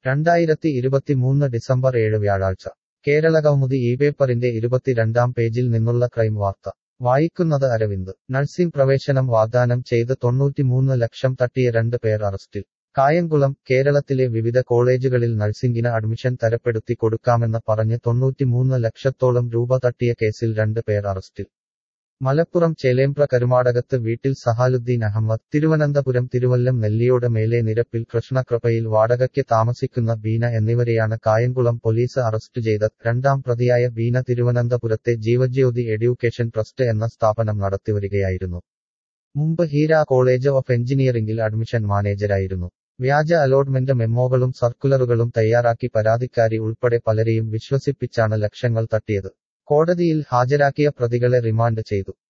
രണ്ടായിരത്തി ഇരുപത്തിമൂന്ന് ഡിസംബർ ഏഴ് വ്യാഴാഴ്ച കേരളകൗമുദി ഈ പേപ്പറിന്റെ ഇരുപത്തിരണ്ടാം പേജിൽ നിന്നുള്ള ക്രൈം വാർത്ത വായിക്കുന്നത് അരവിന്ദ് നഴ്സിംഗ് പ്രവേശനം വാഗ്ദാനം ചെയ്ത് തൊണ്ണൂറ്റിമൂന്ന് ലക്ഷം തട്ടിയ രണ്ട് പേർ അറസ്റ്റിൽ കായംകുളം കേരളത്തിലെ വിവിധ കോളേജുകളിൽ നഴ്സിംഗിന് അഡ്മിഷൻ തരപ്പെടുത്തി കൊടുക്കാമെന്ന് പറഞ്ഞ് തൊണ്ണൂറ്റിമൂന്ന് ലക്ഷത്തോളം രൂപ തട്ടിയ കേസിൽ രണ്ട് പേർ അറസ്റ്റിൽ മലപ്പുറം ചേലേമ്പ്ര കരുമാടകത്ത് വീട്ടിൽ സഹാലുദ്ദീൻ അഹമ്മദ് തിരുവനന്തപുരം തിരുവല്ലം നെല്ലിയോട് മേലെ നിരപ്പിൽ കൃഷ്ണകൃപയിൽ വാടകയ്ക്ക് താമസിക്കുന്ന ബീന എന്നിവരെയാണ് കായംകുളം പോലീസ് അറസ്റ്റ് ചെയ്ത രണ്ടാം പ്രതിയായ ബീന തിരുവനന്തപുരത്തെ ജീവജ്യോതി എഡ്യൂക്കേഷൻ ട്രസ്റ്റ് എന്ന സ്ഥാപനം നടത്തിവരികയായിരുന്നു മുമ്പ് ഹീര കോളേജ് ഓഫ് എഞ്ചിനീയറിംഗിൽ അഡ്മിഷൻ മാനേജരായിരുന്നു വ്യാജ അലോട്ട്മെന്റ് മെമ്മോകളും സർക്കുലറുകളും തയ്യാറാക്കി പരാതിക്കാരി ഉൾപ്പെടെ പലരെയും വിശ്വസിപ്പിച്ചാണ് ലക്ഷങ്ങൾ തട്ടിയത് കോടതിയിൽ ഹാജരാക്കിയ പ്രതികളെ റിമാൻഡ് ചെയ്തു